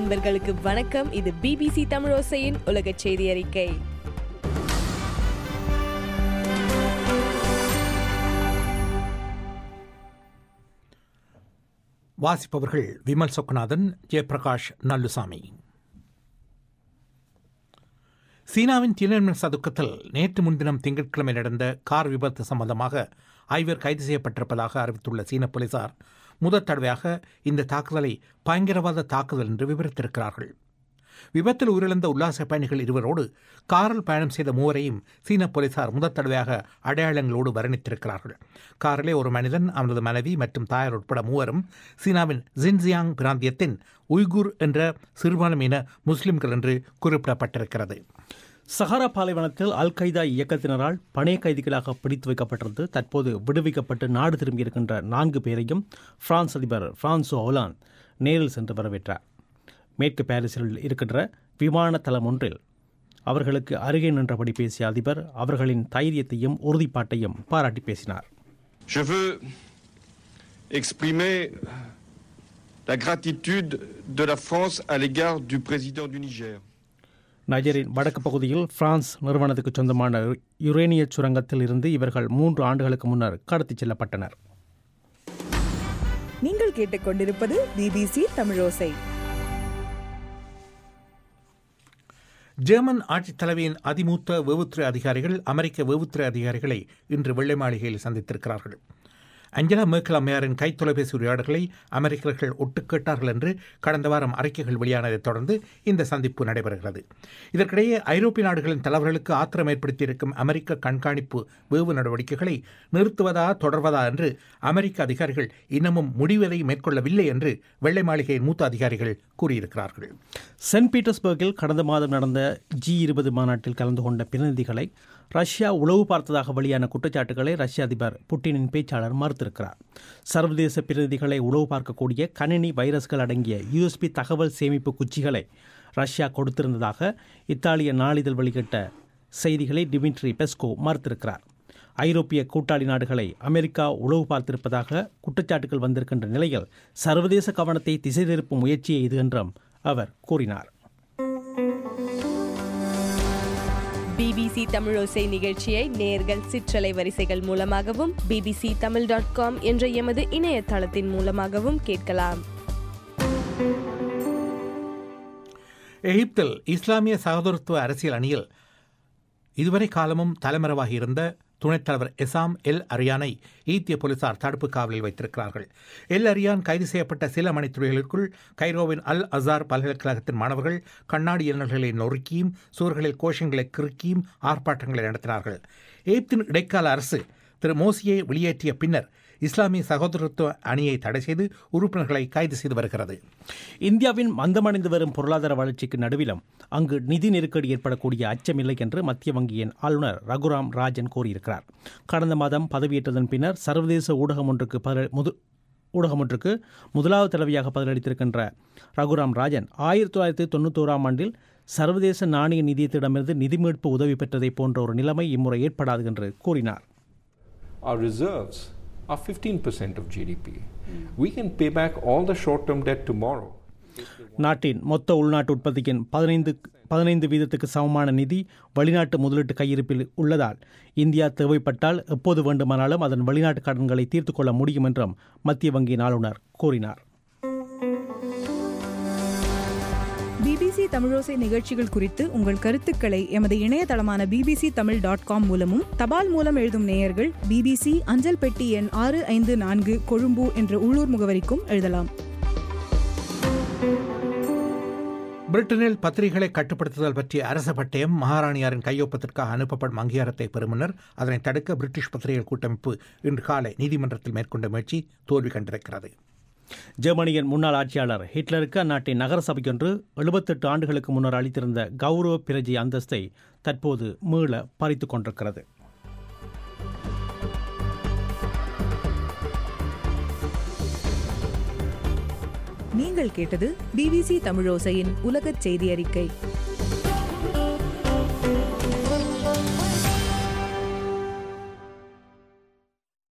நண்பர்களுக்கு வணக்கம் இது பிபிசி தமிழோசையின் உலக செய்தி அறிக்கை வாசிப்பவர்கள் விமல் சொக்கநாதன் ஜெயபிரகாஷ் நல்லுசாமி சீனாவின் தியனன்மென் சதுக்கத்தில் நேற்று முன்தினம் திங்கட்கிழமை நடந்த கார் விபத்து சம்பந்தமாக ஐவர் கைது செய்யப்பட்டிருப்பதாக அறிவித்துள்ள சீன போலீசார் முதற் தடவையாக இந்த தாக்குதலை பயங்கரவாத தாக்குதல் என்று விவரித்திருக்கிறார்கள் விபத்தில் உயிரிழந்த உல்லாச பயணிகள் இருவரோடு காரில் பயணம் செய்த மூவரையும் சீன போலீசார் முதற் தடவையாக அடையாளங்களோடு வர்ணித்திருக்கிறார்கள் காரிலே ஒரு மனிதன் அவனது மனைவி மற்றும் தாயார் உட்பட மூவரும் சீனாவின் ஜின்ஜியாங் பிராந்தியத்தின் உய்குர் என்ற சிறுபான்மையின முஸ்லிம்கள் என்று குறிப்பிடப்பட்டிருக்கிறது சஹாரா பாலைவனத்தில் அல் கைதா இயக்கத்தினரால் பணைய கைதிகளாக பிடித்து வைக்கப்பட்டிருந்து தற்போது விடுவிக்கப்பட்டு நாடு திரும்பியிருக்கின்ற நான்கு பேரையும் பிரான்ஸ் அதிபர் பிரான்சோ ஒலான் நேரில் சென்று வரவேற்றார் மேற்கு பாரிஸில் இருக்கின்ற விமான தளம் ஒன்றில் அவர்களுக்கு அருகே நின்றபடி பேசிய அதிபர் அவர்களின் தைரியத்தையும் உறுதிப்பாட்டையும் பாராட்டி பேசினார் Je veux exprimer la gratitude de la France à l'égard du président du Niger. நைஜரின் வடக்கு பகுதியில் பிரான்ஸ் நிறுவனத்துக்கு சொந்தமான யுரேனிய சுரங்கத்தில் இருந்து இவர்கள் மூன்று ஆண்டுகளுக்கு முன்னர் கடத்திச் செல்லப்பட்டனர் நீங்கள் கேட்டுக்கொண்டிருப்பது பிபிசி தமிழோசை ஜெர்மன் ஆட்சித் தலைவியின் அதிமூத்த வேவுத்துறை அதிகாரிகள் அமெரிக்க வேவுத்துறை அதிகாரிகளை இன்று வெள்ளை மாளிகையில் சந்தித்திருக்கிறார்கள் அஞ்சலா மேர்க்கல் அம்மையாரின் கை தொலைபேசி உரையாடல்களை அமெரிக்கர்கள் ஒட்டுக்கேட்டார்கள் என்று கடந்த வாரம் அறிக்கைகள் வெளியானதைத் தொடர்ந்து இந்த சந்திப்பு நடைபெறுகிறது இதற்கிடையே ஐரோப்பிய நாடுகளின் தலைவர்களுக்கு ஆத்திரம் ஏற்படுத்தியிருக்கும் அமெரிக்க கண்காணிப்பு வேவு நடவடிக்கைகளை நிறுத்துவதா தொடர்வதா என்று அமெரிக்க அதிகாரிகள் இன்னமும் முடிவதை மேற்கொள்ளவில்லை என்று வெள்ளை மாளிகையின் மூத்த அதிகாரிகள் கூறியிருக்கிறார்கள் சென்ட் பீட்டர்ஸ்பர்கில் கடந்த மாதம் நடந்த ஜி இருபது மாநாட்டில் கலந்து கொண்ட பிரதிநிதிகளை ரஷ்யா உளவு பார்த்ததாக வெளியான குற்றச்சாட்டுகளை ரஷ்ய அதிபர் புட்டினின் பேச்சாளர் மறுத்திருக்கிறார் சர்வதேச பிரதிநிதிகளை உளவு பார்க்கக்கூடிய கணினி வைரஸ்கள் அடங்கிய யூஎஸ்பி தகவல் சேமிப்பு குச்சிகளை ரஷ்யா கொடுத்திருந்ததாக இத்தாலிய நாளிதழ் வெளியிட்ட செய்திகளை டிமிட்ரி பெஸ்கோ மறுத்திருக்கிறார் ஐரோப்பிய கூட்டாளி நாடுகளை அமெரிக்கா உளவு பார்த்திருப்பதாக குற்றச்சாட்டுகள் வந்திருக்கின்ற நிலையில் சர்வதேச கவனத்தை திசை திருப்பும் முயற்சியே இது என்றும் அவர் கூறினார் பிபிசி தமிழோசை நிகழ்ச்சியை நேர்கள் சிற்றலை வரிசைகள் மூலமாகவும் பிபிசி தமிழ் டாட் காம் என்ற எமது இணையதளத்தின் மூலமாகவும் கேட்கலாம் எகிப்தில் இஸ்லாமிய சகோதரத்துவ அரசியல் அணியில் இதுவரை காலமும் தலைமறைவாகி இருந்த துணைத் தலைவர் எசாம் எல் அரியானை ஈத்திய போலீசார் தடுப்பு காவலில் வைத்திருக்கிறார்கள் எல் அரியான் கைது செய்யப்பட்ட சில மணித்துறைகளுக்குள் கைரோவின் அல் அசார் பல்கலைக்கழகத்தின் மாணவர்கள் கண்ணாடி எண்ணல்களை நொறுக்கியும் சுவர்களில் கோஷங்களை கிறுக்கியும் ஆர்ப்பாட்டங்களை நடத்தினார்கள் எகிப்தின் இடைக்கால அரசு திரு மோசியை வெளியேற்றிய பின்னர் இஸ்லாமிய சகோதரத்துவ அணியை தடை செய்து உறுப்பினர்களை கைது செய்து வருகிறது இந்தியாவின் மந்தமடைந்து வரும் பொருளாதார வளர்ச்சிக்கு நடுவிலும் அங்கு நிதி நெருக்கடி ஏற்படக்கூடிய அச்சமில்லை என்று மத்திய வங்கியின் ஆளுநர் ரகுராம் ராஜன் கூறியிருக்கிறார் கடந்த மாதம் பதவியேற்றதன் பின்னர் சர்வதேச ஊடகம் ஒன்றுக்கு பதில் முது ஊடகம் ஒன்றுக்கு முதலாவது தடவையாக பதிலளித்திருக்கின்ற ரகுராம் ராஜன் ஆயிரத்தி தொள்ளாயிரத்தி தொண்ணூத்தோராம் ஆண்டில் சர்வதேச நாணய நிதியத்திடமிருந்து நிதி மீட்பு உதவி பெற்றதை போன்ற ஒரு நிலைமை இம்முறை ஏற்படாது என்று கூறினார் Our reserves are 15% of GDP. We can pay back all the short term debt tomorrow. நாட்டின் மொத்த உள்நாட்டு உற்பத்தியின் பதினைந்து பதினைந்து வீதத்துக்கு சமமான நிதி வெளிநாட்டு முதலீட்டு கையிருப்பில் உள்ளதால் இந்தியா தேவைப்பட்டால் எப்போது வேண்டுமானாலும் அதன் வெளிநாட்டு கடன்களை தீர்த்து கொள்ள முடியும் என்றும் மத்திய வங்கியின் ஆளுநர் கூறினார் பிபிசி தமிழோசை நிகழ்ச்சிகள் குறித்து உங்கள் கருத்துக்களை எமது இணையதளமான பிபிசி தமிழ் டாட் காம் மூலமும் தபால் மூலம் எழுதும் நேயர்கள் பிபிசி அஞ்சல் பெட்டி எண் ஆறு ஐந்து நான்கு கொழும்பு என்ற உள்ளூர் முகவரிக்கும் எழுதலாம் பிரிட்டனில் பத்திரிகைகளை கட்டுப்படுத்துதல் பற்றிய அரச பட்டயம் மகாராணியாரின் கையொப்பத்திற்காக அனுப்பப்படும் அங்கீகாரத்தை பெறும் முன்னர் அதனை தடுக்க பிரிட்டிஷ் பத்திரிகைகள் கூட்டமைப்பு இன்று காலை நீதிமன்றத்தில் மேற்கொண்ட முயற்சி தோல்வி கண்டிருக்கிறது ஜெர்மனியின் முன்னாள் ஆட்சியாளர் ஹிட்லருக்கு அந்நாட்டின் நகர சபையொன்று எழுபத்தெட்டு ஆண்டுகளுக்கு முன்னர் அளித்திருந்த கௌரவ பிரஜை அந்தஸ்தை தற்போது மீள பறித்துக் கொண்டிருக்கிறது நீங்கள் கேட்டது பிபிசி தமிழோசையின் உலகச் செய்தி அறிக்கை